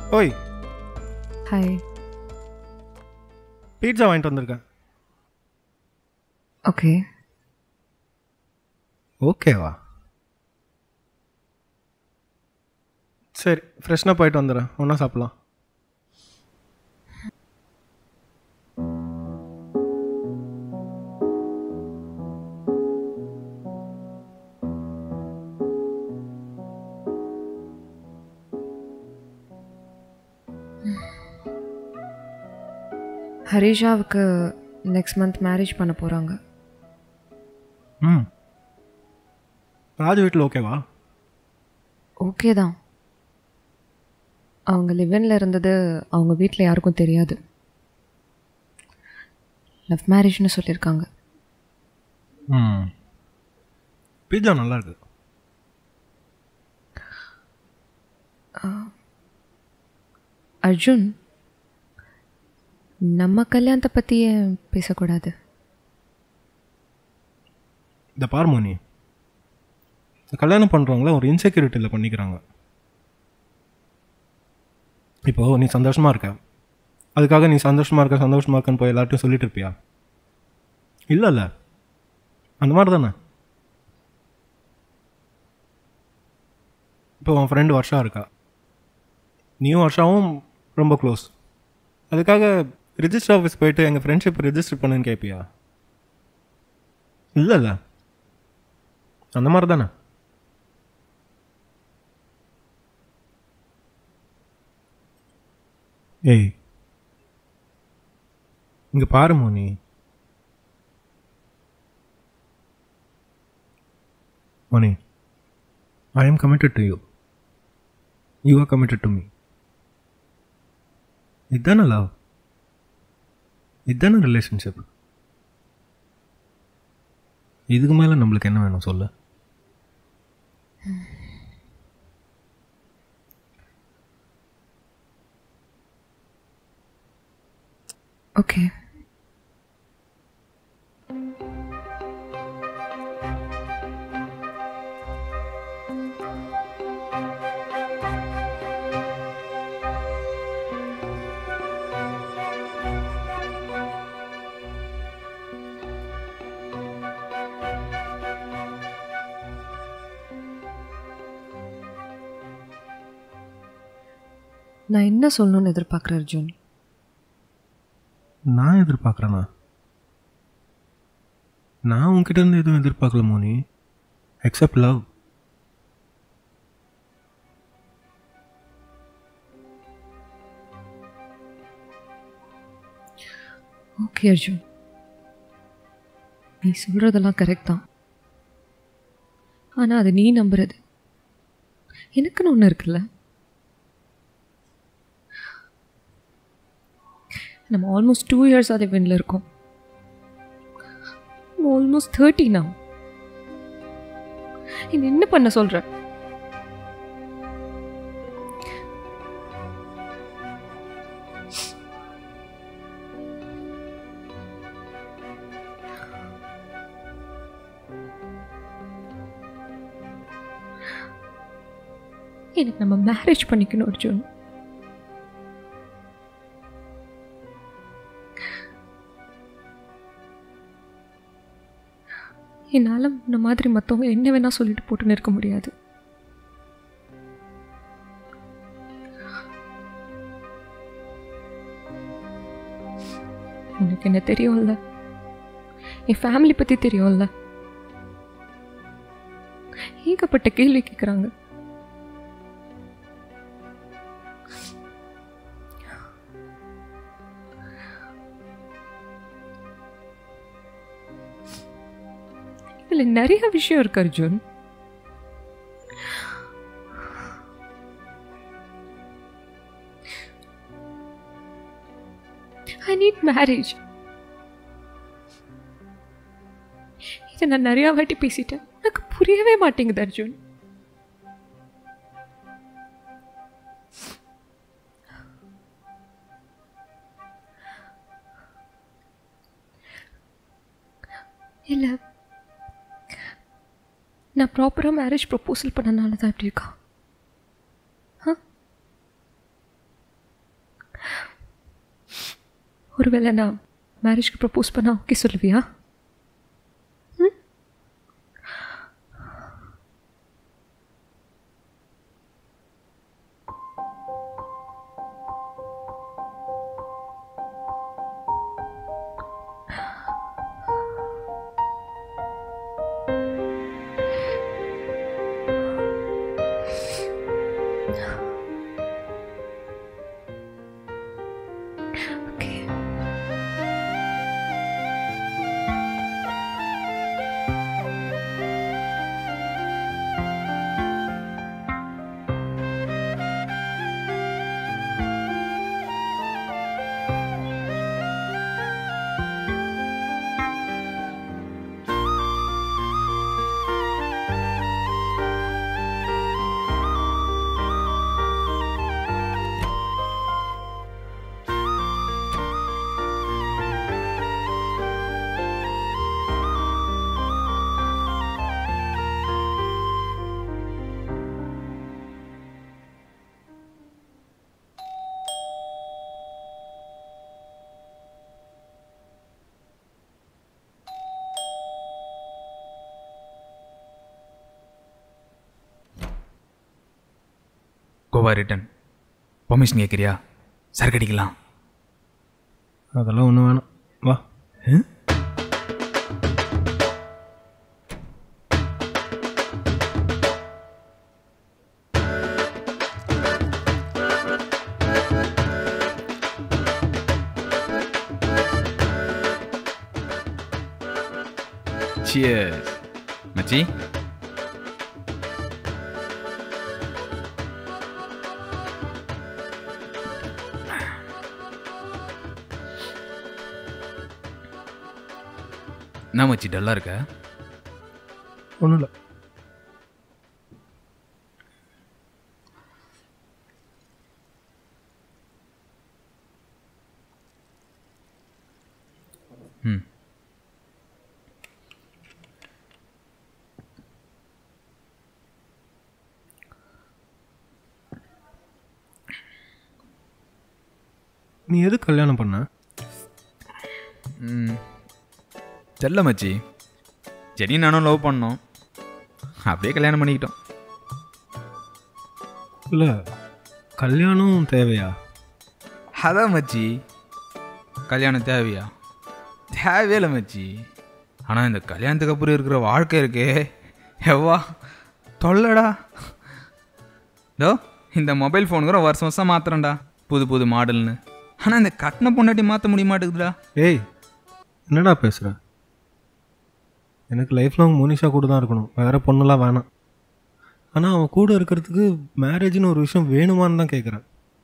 ஓய் hi pizza வாங்கிட்டு வந்திருக்கேன் ஓகே ஓகேவா சரி ஃப்ரெஷ்னாக போயிட்டு வந்துடுறேன் ஒன்றா சாப்பிட்லாம் ஹரிஷாவுக்கு நெக்ஸ்ட் மந்த் மேரேஜ் பண்ண போகிறாங்க ம் ராஜு வீட்டில் ஓகேவா ஓகே தான் அவங்க லிவனில் இருந்தது அவங்க வீட்டில் யாருக்கும் தெரியாது லவ் மேரேஜ்னு சொல்லியிருக்காங்க ம் பீட்சா நல்லா இருக்கு அர்ஜுன் நம்ம கல்யாணத்தை பற்றி ஏன் பேசக்கூடாது இந்த பார்மோனி இந்த கல்யாணம் பண்ணுறவங்கள ஒரு இன்செக்யூரிட்டியில் பண்ணிக்கிறாங்க இப்போது நீ சந்தோஷமாக இருக்க அதுக்காக நீ சந்தோஷமாக இருக்க சந்தோஷமாக இருக்கன்னு போய் எல்லார்ட்டையும் சொல்லிட்டு இருப்பியா இல்லைல்ல அந்த மாதிரி தானே இப்போ உன் ஃப்ரெண்டு வர்ஷா இருக்கா நீயும் வர்ஷாவும் ரொம்ப க்ளோஸ் அதுக்காக ரிஜிஸ்டர் ஆஃபீஸ் போயிட்டு எங்கள் ஃப்ரெண்ட்ஷிப் ரெஜிஸ்டர் பண்ணுன்னு கேட்பியா இல்லைல்ல அந்த மாதிரி தானே ஏய் இங்க பாரு Moni Moni I am committed to you you are committed to me இதுதானே லவ் இதுதானே ரிலேஷன்ஷிப் இதுக்கு மேலே நம்மளுக்கு என்ன வேணும் சொல்ல ஓகே நான் என்ன சொல்லணும்னு எதிர்பார்க்குறேன் அர்ஜுன் நான் எதிர்பார்க்குறேனா நான் உன்கிட்ட இருந்து எதுவும் எதிர்பார்க்கல மோனி எக்ஸப்ட் லவ் ஓகே அர்ஜுன் நீ சொல்கிறதெல்லாம் கரெக்ட் தான் ஆனால் அது நீ நம்புறது எனக்குன்னு ஒன்று இருக்குல்ல நம்ம ஆல்மோஸ்ட் டூ இயர்ஸ் அதே வெண்ணில் இருக்கோம் ஆல்மோஸ்ட் தேர்ட்டி நான் இது என்ன பண்ண சொல்கிற எனக்கு நம்ம மேரேஜ் பண்ணிக்கணும் அர்ஜுன் என்னால் இந்த மாதிரி மற்றவங்க என்ன வேணால் சொல்லிட்டு போட்டுன்னு இருக்க முடியாது உனக்கு என்ன தெரியும்ல என் ஃபேமிலி பற்றி தெரியும்ல ஏகப்பட்ட கேள்வி கேட்குறாங்க இதில் நிறைய விஷயம் இருக்கு அர்ஜுன் ஐ நீட் மேரேஜ் இதை நான் நிறையா வாட்டி பேசிட்டேன் எனக்கு புரியவே மாட்டேங்குது அர்ஜுன் இல்லை நான் ப்ராப்பராக மேரேஜ் ப்ரப்போசல் பண்ணனால தான் இப்படி இருக்கா ஆ ஒருவேளை நான் மேரேஜ்க்கு ப்ரப்போஸ் பண்ணா ஓகே சொல்லுவியா ஓகே கோவா ரிட்டன் பர்மிஷன் கேட்குறியா சரக்கு அடிக்கலாம் அதெல்லாம் ஒன்றும் வேணாம் வா சியர்ஸ் மச்சி என்ன மச்சி டல்லாக இருக்க ஒன்றும் இல்லை ம் நீ எது கல்யாணம் பண்ண ம் தெரில மச்சி ஜெனி நானும் லவ் பண்ணோம் அப்படியே கல்யாணம் பண்ணிக்கிட்டோம் இல்லை கல்யாணம் தேவையா அதான் மச்சி கல்யாணம் தேவையா தேவையே இல்லை மச்சி ஆனால் இந்த கல்யாணத்துக்கு அப்புறம் இருக்கிற வாழ்க்கை இருக்கே எவ்வா தொல்லடா இதோ இந்த மொபைல் ஃபோன் கூட வருஷம் வருஷம் மாத்துறேன்டா புது புது மாடல்னு ஆனால் இந்த கட்டின பொண்டாட்டி மாற்ற முடிய மாட்டேங்குதுடா ஏய் என்னடா பேசுகிற எனக்கு லைஃப் லாங் மோனிஷா கூட தான் இருக்கணும் வேறு பொண்ணெல்லாம் வேணாம் ஆனால் அவன் கூட இருக்கிறதுக்கு மேரேஜ்னு ஒரு விஷயம் வேணுமான்னு தான் கேட்குறேன்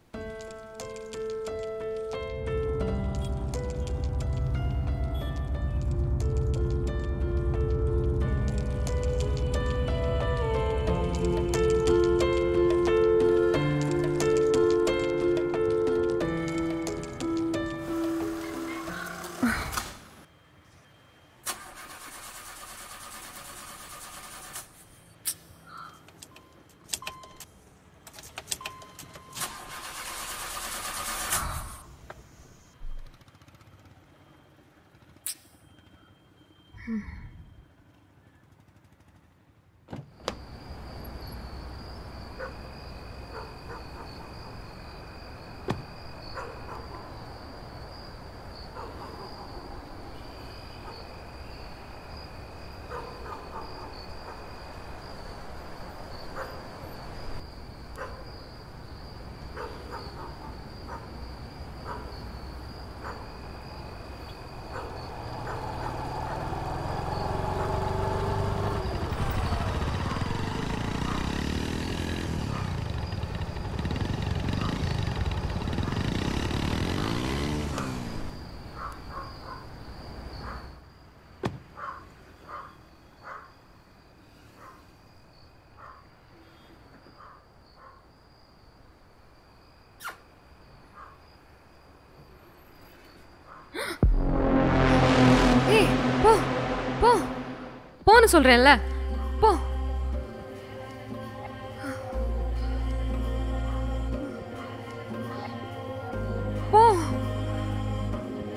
ஏய் போ போ போன்னு சொல்கிறேன்ல போ போ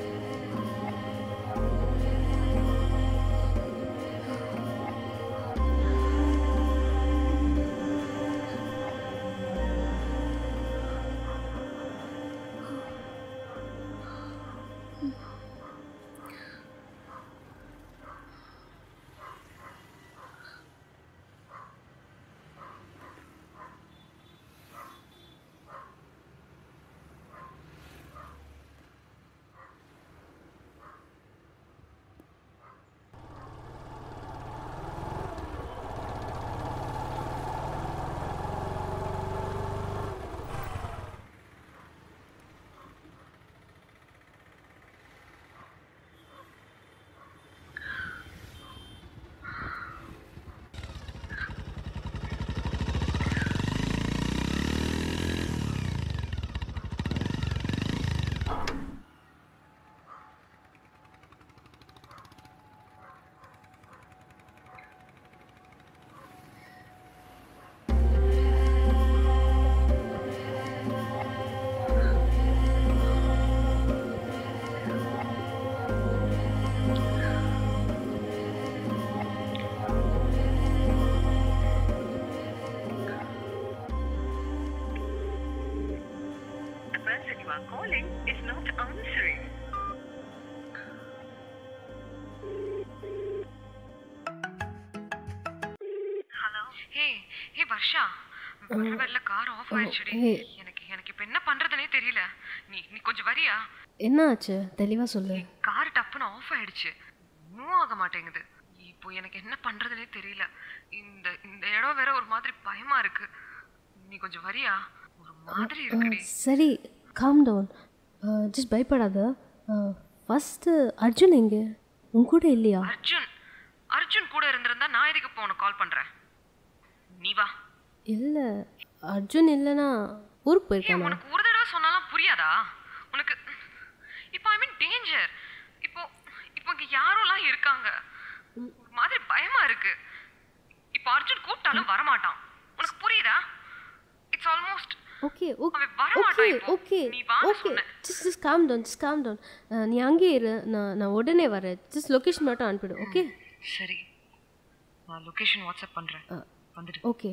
ஹே ஹே வர்ஷா வரல கார் ஆஃப் ஆயிடுச்சுடி ஏய். எனக்கு எனக்கு இப்போ என்ன பண்றதுனே தெரியல நீ நீ கொஞ்சம் வரியா என்ன ஆச்சு தெளிவாக சொல்லு கார் டப்புன்னு ஆஃப் ஆயிடுச்சு மூவ் ஆக மாட்டேங்குது இப்போ எனக்கு என்ன பண்றதுனே தெரியல இந்த இந்த இடம் வேற ஒரு மாதிரி பயமா இருக்கு நீ கொஞ்சம் வரியா ஒரு மாதிரி இருக்குடி சரி காம் டவுன் ஜஸ்ட் பயப்படாத ஃபஸ்ட்டு அர்ஜுன் எங்கே உன் கூட இல்லையா அர்ஜுன் அர்ஜுன் கூட இருந்திருந்தா நான் எதுக்கு இப்போ உனக்கு கால் பண்றேன் நீ வா இல்லை அர்ஜுன் இல்லைன்னா ஊருக்கு ஏய், போயிருக்கானா உனக்கு ஒரு தடவை சொன்னாலாம் புரியாதா உனக்கு இப்போ ஐ மீன் டேஞ்சர் இப்போ இப்போ இங்க யாரோலாம் இருக்காங்க ஒரு மாதிரி பயமா இருக்கு இப்போ அர்ஜுன் கூப்பிட்டாலும் வரமாட்டான் உனக்கு புரியுதா இட்ஸ் ஆல்மோஸ்ட் ஓகே ஓகே அவன் வரமாட்டான் ஓகே இப்போ. ஓகே நீ வான்னு ஓகே சொன்னேன். Just just calm down just calm down நீ அங்கேயே இரு நான் நான் உடனே வரேன் ஜஸ்ட் லொக்கேஷன் மட்டும் அனுப்பிடு ஓகே சரி நான் லொகேஷன் வாட்ஸ்அப் பண்றேன் வந்துடு ஓகே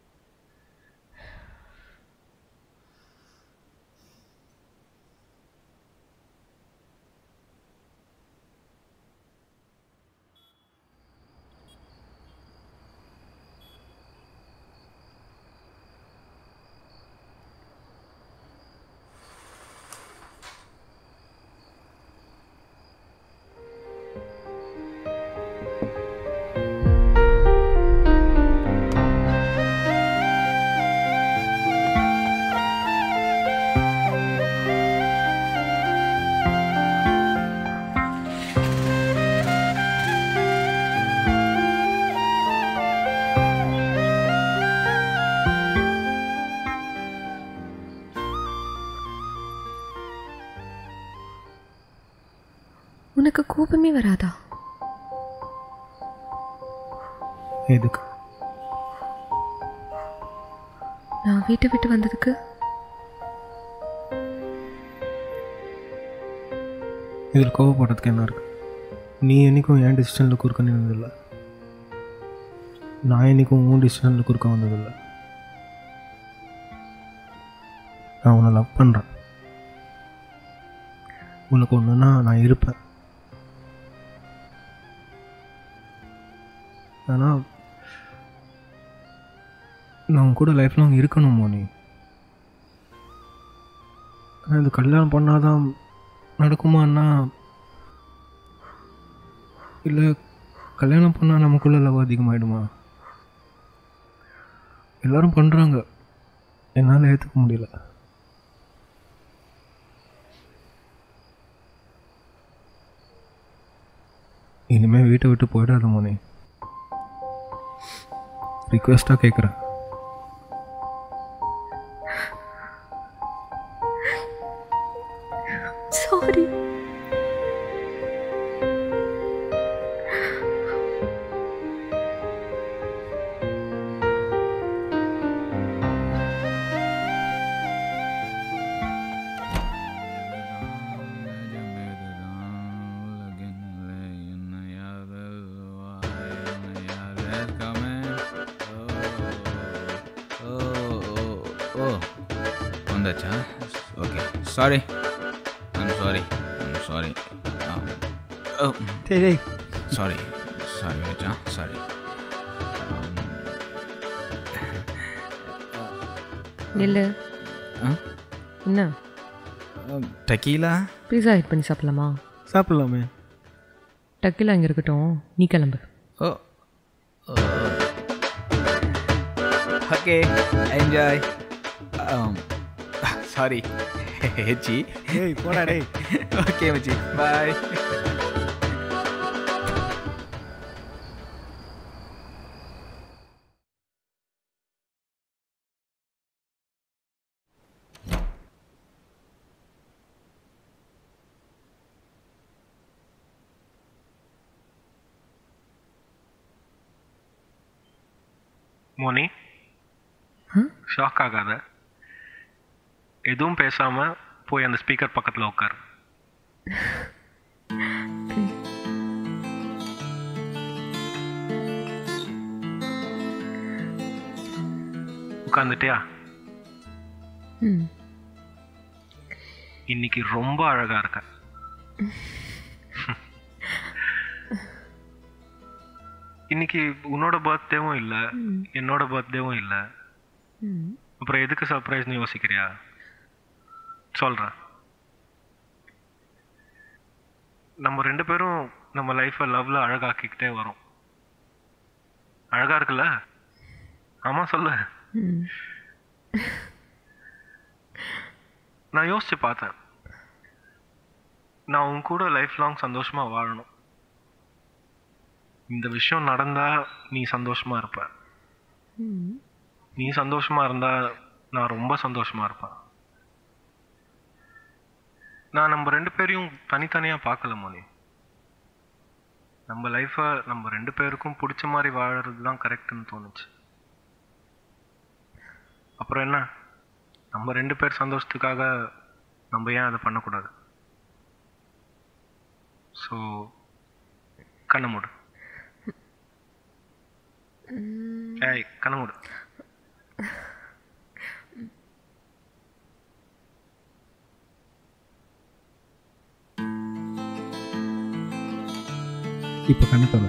உனக்கு கோபமே வராதா எதுக்கு நான் வீட்டை விட்டு வந்ததுக்கு இதில் கோவப்படுறதுக்கு என்ன இருக்கு நீ என்னைக்கும் என் டிசிஷனில் குறுக்க நின்றதில்லை நான் என்னைக்கும் உன் டிசிஷனில் குறுக்க வந்ததில்லை நான் உன்னை லவ் பண்ணுறேன் உனக்கு ஒன்றுனா நான் இருப்பேன் ஆனால் நான் உன் கூட லைஃப் லாங் இருக்கணும் மோனி ஆனால் இது கல்யாணம் பண்ணாதான் நடக்குமான்னா இல்லை கல்யாணம் பண்ணால் நமக்குள்ள லவ் அதிகமாகிடுமா எல்லாரும் பண்ணுறாங்க என்னால் ஏற்றுக்க முடியல இனிமேல் வீட்டை விட்டு போயிடாத மோனி ரிக்வெஸ்ட்டாக கேட்குறேன் சாரி வந்தாச்சா okay sorry I'm sorry I'm sorry சரி சாரி சாரி வச்சா சாரி நில்லு ஆ என்ன டக்கீலா பீஸா ஹிட் பண்ணி சாப்பிடலாமா சாப்பிட்லாமே டக்கிலா இங்கே இருக்கட்டும் நீ கிளம்பு ஓ ஓகே என்ஜாய் சாரி ஹெச்சி ஏய் போடா டேய் ஓகே மச்சி பாய் மோனி ஆ? ஷாக் ஆகாத எதுவும் பேசாமல் போய் அந்த ஸ்பீக்கர் பக்கத்தில் உட்கார் உட்காந்துட்டியா ம் இன்னைக்கு ரொம்ப அழகா இருக்க இன்னைக்கு உன்னோட பர்த்டேவும் இல்லை என்னோட பர்த்டேவும் இல்லை ம் அப்புறம் எதுக்கு சர்ப்ரைஸ்னு யோசிக்கிறியா சொல்கிறேன் நம்ம ரெண்டு பேரும் நம்ம லைஃப்பை லவ்ல அழகாக்கிக்கிட்டே வரோம் அழகா இருக்குல்ல ஆமா சொல்லு ம் நான் யோசிச்சு பார்த்தேன் நான் உன் கூட லைஃப் லாங் சந்தோஷமா வாழணும் இந்த விஷயம் நடந்தா நீ சந்தோஷமா இருப்ப ம் நீ சந்தோஷமா இருந்தா நான் ரொம்ப சந்தோஷமா இருப்பேன் நான் நம்ம ரெண்டு பேரையும் தனித்தனியா பார்க்கல மோனி நம்ம லைஃப்பை நம்ம ரெண்டு பேருக்கும் பிடிச்ச மாதிரி வாழறது தான் கரெக்டுன்னு தோணுச்சு அப்புறம் என்ன நம்ம ரெண்டு பேர் சந்தோஷத்துக்காக நம்ம ஏன் அதை பண்ணக்கூடாது ஸோ கண்ணை மூடு ஏய் கண்ணை மூடு இப்போ கண்ணத்தோட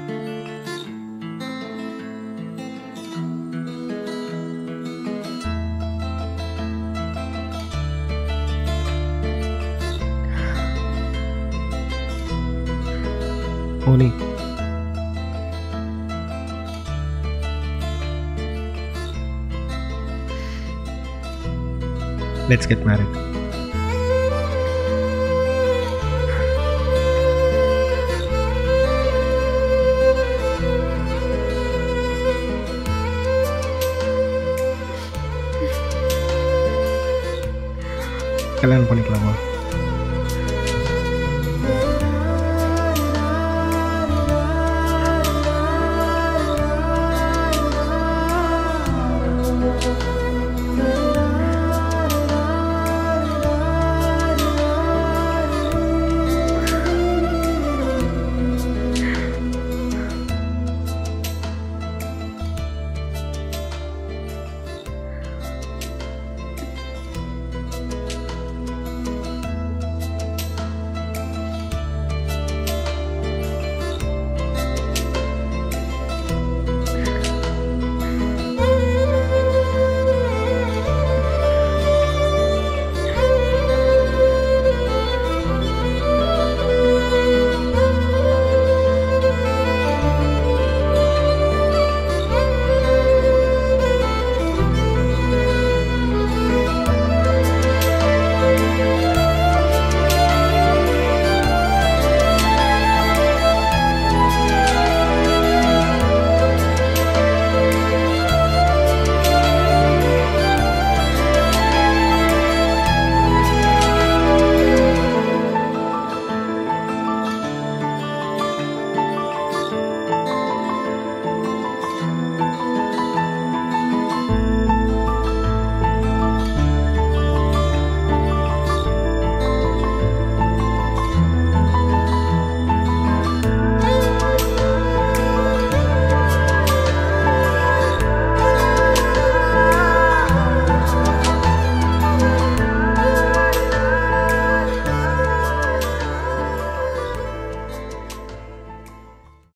மோனி லெட்ஸ் கெட் மேரிட் கல்யாணம் பண்ணிக்கலாமா